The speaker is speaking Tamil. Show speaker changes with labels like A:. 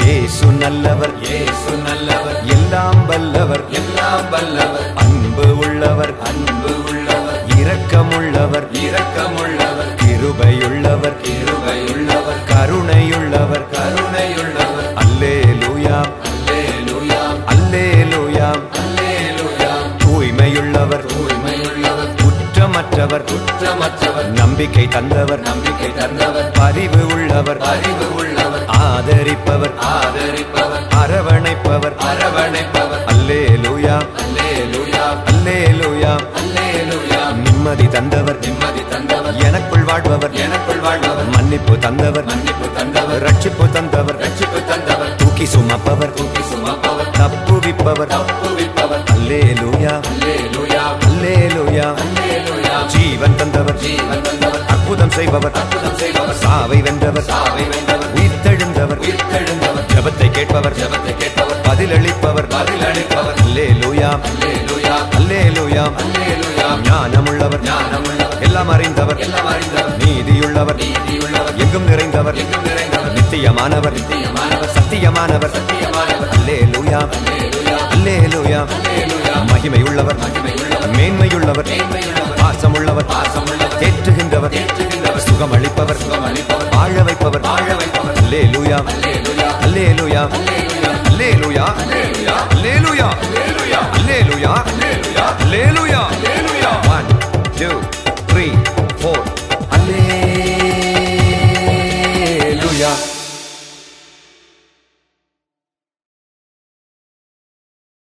A: இயேசு நல்லவர்
B: இயேசு நல்லவர்
A: எல்லாம் வல்லவர்
B: எல்லாம் வல்லவர்
A: அன்பு உள்ளவர்
B: அன்பு உள்ளவர்
A: இரக்கமுள்ளவர்
B: இரக்கமுள்ளவர்
A: கிருபையுள்ளவர்
B: கிருபையுள்ளவர்
A: கருணையுள்ளவர்
B: கருணையுள்ளவர்
A: அல்லேலூயா
B: அல்லேலூயா
A: அல்லேலூயா
B: அல்லேலூயா
A: தூய்மையுள்ளவர்
B: தூய்மையுள்ளவர்
A: குற்றமற்றவர்
B: குற்றமற்றவர்
A: நம்பிக்கை தந்தவர்
B: நம்பிக்கை தந்தவர்
A: பரிவு உள்ளவர்
B: அறிவு உள்ளவர்
A: ஆதரிப்பவர்
B: ஆதரிப்பவர்
A: அரவணைப்பவர்
B: அரவணைப்பவர்
A: அல்லேலூயா
B: அல்லேலூயா
A: அல்லேலூயா
B: அல்லேலூயா
A: நிம்மதி தந்தவர்
B: நிம்மதி தந்தவர்
A: எனக்குள் வாழ்பவர்
B: எனக்குள் வாழ்பவர்
A: மன்னிப்பு தந்தவர்
B: மன்னிப்பு தந்தவர்
A: ரட்சிப்பு தந்தவர்
B: ரட்சிப்பு தந்தவர்
A: தூக்கி சுமப்பவர்
B: தூக்கி சுமப்பவர்
A: தப்புவிப்பவர்
B: தப்புவிப்பவர்
A: அல்லேலூயா
B: அல்லேலூயா
A: அல்லேலூயா
B: அல்லேலூயா
A: ஜீவன் தந்தவர்
B: ஜீவன் தந்தவர்
A: அற்புதம் செய்பவர்
B: அற்புதம் செய்பவர்
A: சாவை வென்றவர்
B: சாவை வென்றவர்
A: உயிர்த்தெழுந்தவர்
B: உயிர்த்தெழுந்தவர்
A: ஜபத்தை கேட்பவர்
B: ஜெபத்தை கேட்பவர்
A: பதிலளிப்பவர்
B: பதிலளிப்பவர்
A: அல்லேலூயா
B: அல்லேலூயா
A: அல்லேலூயா
B: அல்லேலூயா
A: ஞானமுள்ளவர்
B: ஞானமுள்ளவர்
A: எல்லாம் அறிந்தவர்
B: எல்லாம் அறிந்தவர்
A: நீதியுள்ளவர்
B: நீதியுள்ளவர்
A: எங்கும் நிறைந்தவர்
B: எங்கும் நிறைந்தவர்
A: நித்தியமானவர்
B: நித்தியமானவர்
A: சத்தியமானவர்
B: சத்தியமானவர்
A: அல்லேலூயா
B: அல்லேலூயா
A: அல்லேலூயா
B: அல்லேலூயா
A: மகிமையுள்ளவர்
B: மகிமையுள்ளவர்
A: மேன்மையுள்ளவர்
B: மேன்மையுள்ளவர்
A: பாசமுள்ளவர்
B: பாசமுள்ளவர்
A: தேற்றுகின்றவர்
B: தேற்றுகின்றவர்
A: சுகமளிப்பவர்
B: சுகமளிப்பவர்
A: வாழ வைப்பவர்
B: வாழ வைப்பவர்
A: அல்லேலூயா
B: அல்லேலூயா
A: அல்லேலூயா
B: அல்லேலூயா
A: அல்லேலூயா
B: அல்லேலூயா
A: அல்லேலூயா
B: அல்லேலூயா
A: அல்லேலூயா